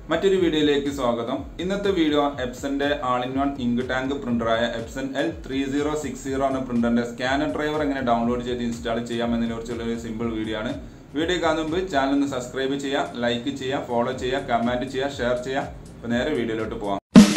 മറ്റൊരു വീഡിയോയിലേക്ക് സ്വാഗതം ഇന്നത്തെ വീഡിയോ എപ്സന്റെ all in one ink tank പ്രിന്ററായ Epson L three zero six zero എന്ന പ്രിന്ററിന്റെ സ്കാനർ ഡ്രൈവർ എങ്ങനെ ഡൗൺലോഡ് ചെയ്ത് ഇൻസ്റ്റാൾ ചെയ്യാം എന്നതിനെ കുറിച്ചുള്ള ഒരു സിമ്പിൾ വീഡിയോ ആണ് വീഡിയോ കാണുമ്പോൾ ചാനൽ ഒന്ന് സബ്സ്ക്രൈബ് ചെയ്യുക ലൈക്ക് ചെയ്യുക ഫോളോ ചെയ്യുക കമന്റ് ചെയ്യുക ഷെയർ ചെയ്യുക അപ്പോൾ നേരെ വീഡിയോയിലോട്ട് പോവാം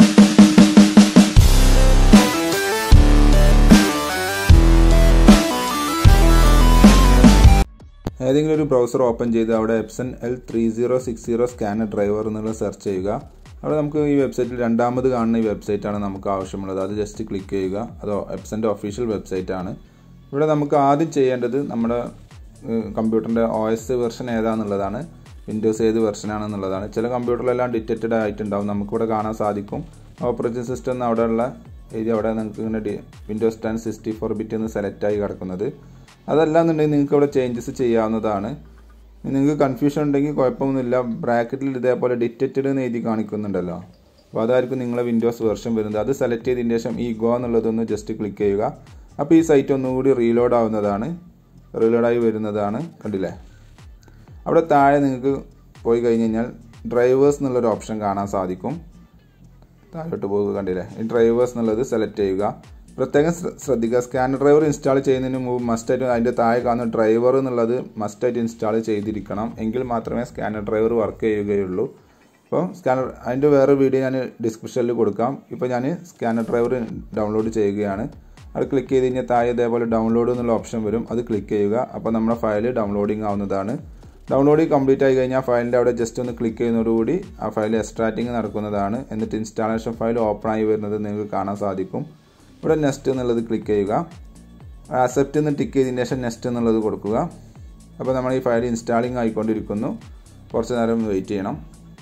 ഏതെങ്കിലും ഒരു ബ്രൗസർ ഓപ്പൺ ചെയ്ത് അവിടെ Epson L three zero six zero scanner driver എന്നുള്ളത് സെർച്ച് ചെയ്യുക അവിടെ നമുക്ക് ഈ വെബ്സൈറ്റിൽ രണ്ടാമത് കാണുന്ന ഈ വെബ്സൈറ്റാണ് നമുക്ക് ആവശ്യമുള്ളത് അത് ജസ്റ്റ് ക്ലിക്ക് ചെയ്യുക അതോ എപ്സൻ്റെ ഒഫീഷ്യൽ വെബ്സൈറ്റ് ആണ് ഇവിടെ നമുക്ക് ആദ്യം ചെയ്യേണ്ടത് നമ്മുടെ കമ്പ്യൂട്ടറിൻ്റെ ഒ എസ് വെർഷൻ ഏതാണെന്നുള്ളതാണ് വിൻഡോസ് ഏത് വെർഷനാണെന്നുള്ളതാണ് ചില കമ്പ്യൂട്ടറിലെല്ലാം ഡിറ്റക്റ്റഡ് ആയിട്ടുണ്ടാവും നമുക്കിവിടെ കാണാൻ സാധിക്കും ഓപ്പറേറ്റിംഗ് സിസ്റ്റം അവിടെയുള്ള ഏരിയ അവിടെ നിങ്ങൾക്ക് ഇങ്ങനെ the Windows ten sixty four bit എന്ന് സെലക്ട് ആയി കിടക്കുന്നത് അതല്ല എന്നുണ്ടെങ്കിൽ നിങ്ങൾക്ക് ഇവിടെ ചേഞ്ചസ് ചെയ്യാവുന്നതാണ് നിങ്ങൾക്ക് കൺഫ്യൂഷൻ ഉണ്ടെങ്കിൽ കുഴപ്പമൊന്നുമില്ല ബ്രാക്കറ്റിൽ ഇതേപോലെ ഡിറ്റക്റ്റഡ് എന്ന് എഴുതി കാണിക്കുന്നുണ്ടല്ലോ അപ്പോൾ അതായിരിക്കും നിങ്ങളെ വിൻഡോസ് വെർഷൻ വരുന്നത് അത് സെലക്ട് ചെയ്തതിന് ശേഷം ഈ ഗോ എന്നുള്ളതൊന്ന് ജസ്റ്റ് ക്ലിക്ക് ചെയ്യുക അപ്പോൾ ഈ സൈറ്റ് ഒന്നുകൂടി റീലോഡ് ആവുന്നതാണ് റീലോഡായി വരുന്നതാണ് കണ്ടില്ലേ അവിടെ താഴെ നിങ്ങൾക്ക് പോയി കഴിഞ്ഞ് കഴിഞ്ഞാൽ ഡ്രൈവേഴ്സ് എന്നുള്ളൊരു ഓപ്ഷൻ കാണാൻ സാധിക്കും താഴോട്ട് പോകുക കണ്ടില്ലേ ഈ ഡ്രൈവേഴ്സ് എന്നുള്ളത് സെലക്ട് ചെയ്യുക പ്രത്യേകം ശ്രദ്ധിക്കുക സ്കാനർ ഡ്രൈവർ ഇൻസ്റ്റാൾ ചെയ്യുന്നതിന് മുമ്പ് മസ്റ്റായിട്ട് അതിൻ്റെ താഴെ കാണുന്ന ഡ്രൈവർ എന്നുള്ളത് മസ്റ്റായിട്ട് ഇൻസ്റ്റാൾ ചെയ്തിരിക്കണം എങ്കിൽ മാത്രമേ സ്കാനർ ഡ്രൈവർ വർക്ക് ചെയ്യുകയുള്ളൂ അപ്പോൾ സ്കാനർ അതിൻ്റെ വേറെ വീഡിയോ ഞാൻ ഡിസ്ക്രിപ്ഷനിൽ കൊടുക്കാം ഇപ്പോൾ ഞാൻ സ്കാനർ ഡ്രൈവർ ഡൗൺലോഡ് ചെയ്യുകയാണ് അത് ക്ലിക്ക് ചെയ്ത് കഴിഞ്ഞാൽ താഴെ ഇതേപോലെ ഡൗൺലോഡ് എന്നുള്ള ഓപ്ഷൻ വരും അത് ക്ലിക്ക് ചെയ്യുക അപ്പോൾ നമ്മുടെ ഫയൽ ഡൗൺലോഡിങ് ആവുന്നതാണ് ഡൗൺലോഡിങ് കംപ്ലീറ്റ് ആയി കഴിഞ്ഞാൽ ഫയലിൻ്റെ അവിടെ ജസ്റ്റ് ഒന്ന് ക്ലിക്ക് ചെയ്യുന്നതോടുകൂടി ആ ഫയൽ എക്സ്ട്രാക്റ്റിംഗ് നടക്കുന്നതാണ് എന്നിട്ട് ഇൻസ്റ്റാളേഷൻ ഫയൽ ഓപ്പൺ ആയി വരുന്നത് നിങ്ങൾക്ക് കാണാൻ സാധിക്കും ഇവിടെ നെക്സ്റ്റ് എന്നുള്ളത് ക്ലിക്ക് ചെയ്യുക ആക്സെപ്റ്റ് എന്ന് ടിക്ക് ചെയ്തതിന് ശേഷം നെക്സ്റ്റ് എന്നുള്ളത് കൊടുക്കുക അപ്പോൾ നമ്മൾ ഈ ഫയൽ ഇൻസ്റ്റാളിംഗ് ആയിക്കൊണ്ടിരിക്കുന്നു കുറച്ച് നേരം വെയിറ്റ് ചെയ്യണം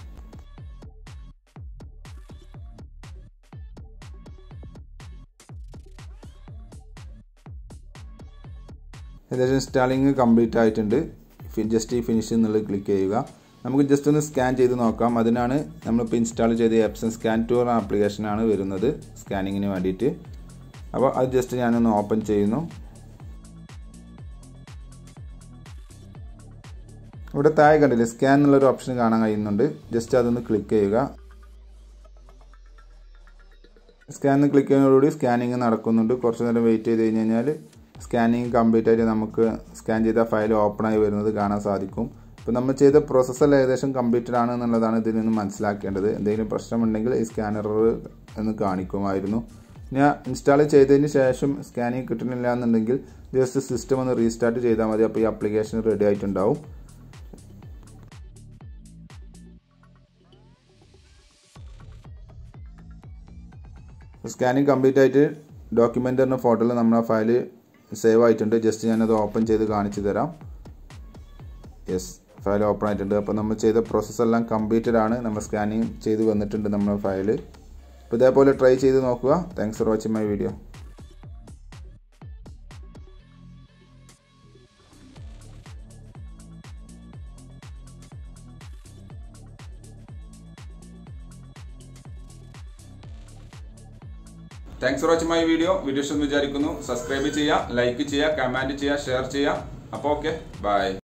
ഏകദേശം ഇൻസ്റ്റാളിങ് കംപ്ലീറ്റ് ആയിട്ടുണ്ട് ജസ്റ്റ് ഈ ഫിനിഷ് എന്നുള്ളത് ക്ലിക്ക് ചെയ്യുക നമുക്ക് ജസ്റ്റ് ഒന്ന് സ്കാൻ ചെയ്ത് നോക്കാം അതിനാണ് നമ്മളിപ്പോൾ ഇൻസ്റ്റാൾ ചെയ്ത എപ്സൺ സ്കാൻ ടൂർ ആപ്ലിക്കേഷനാണ് വരുന്നത് സ്കാനിങ്ങിന് വേണ്ടിയിട്ട് അപ്പോൾ അത് ജസ്റ്റ് ഞാനൊന്ന് ഓപ്പൺ ചെയ്യുന്നു ഇവിടെ താഴെ കണ്ടില്ലേ സ്കാൻ എന്നുള്ളൊരു ഓപ്ഷൻ കാണാൻ കഴിയുന്നുണ്ട് ജസ്റ്റ് അതൊന്ന് ക്ലിക്ക് ചെയ്യുക സ്കാൻ ക്ലിക്ക് ചെയ്യുന്നതോടുകൂടി സ്കാനിങ് നടക്കുന്നുണ്ട് കുറച്ച് നേരം വെയിറ്റ് ചെയ്ത് കഴിഞ്ഞ് കഴിഞ്ഞാൽ സ്കാനിങ് കംപ്ലീറ്റ് ആയിട്ട് നമുക്ക് സ്കാൻ ചെയ്ത ഫയൽ ഓപ്പൺ ആയി വരുന്നത് കാണാൻ സാധിക്കും ഇപ്പോൾ നമ്മൾ ചെയ്ത പ്രോസസ്സെല്ലാം ഏകദേശം കംപ്ലീറ്റഡ് ആണ് എന്നുള്ളതാണ് ഇതിൽ നിന്ന് മനസ്സിലാക്കേണ്ടത് എന്തെങ്കിലും പ്രശ്നമുണ്ടെങ്കിൽ ഈ സ്കാനർ എന്ന് കാണിക്കുമായിരുന്നു ഞാൻ ഇൻസ്റ്റാൾ ചെയ്തതിന് ശേഷം സ്കാനിങ് കിട്ടുന്നില്ല എന്നുണ്ടെങ്കിൽ ജസ്റ്റ് സിസ്റ്റം ഒന്ന് റീസ്റ്റാർട്ട് ചെയ്താൽ മതി അപ്പോൾ ഈ ആപ്ലിക്കേഷൻ റെഡി ആയിട്ടുണ്ടാവും സ്കാനിങ് കംപ്ലീറ്റ് ആയിട്ട് ഡോക്യുമെൻ്റ് എന്ന ഫോട്ടോയിൽ നമ്മുടെ ഫയൽ സേവ് ആയിട്ടുണ്ട് ജസ്റ്റ് ഞാനത് ഓപ്പൺ ചെയ്ത് കാണിച്ചു തരാം യെസ് ഫയൽ ഓപ്പൺ ആയിട്ടുണ്ട് അപ്പോൾ നമ്മൾ ചെയ്ത പ്രോസസ്സ് എല്ലാം കംപ്ലീറ്റഡ് ആണ് നമ്മൾ സ്കാനിങ് ചെയ്ത് വന്നിട്ടുണ്ട് നമ്മുടെ ഫയൽ അപ്പോൾ ഇതേപോലെ ട്രൈ ചെയ്ത് നോക്കുക thanks for watching my video thanks for watching my video video ഇഷ്ടം വിചാരിക്കുന്നു സബ്സ്ക്രൈബ് ചെയ്യുക ലൈക്ക് ചെയ്യുക കമൻറ്റ് ചെയ്യുക ഷെയർ ചെയ്യുക അപ്പോൾ ഓക്കെ ബൈ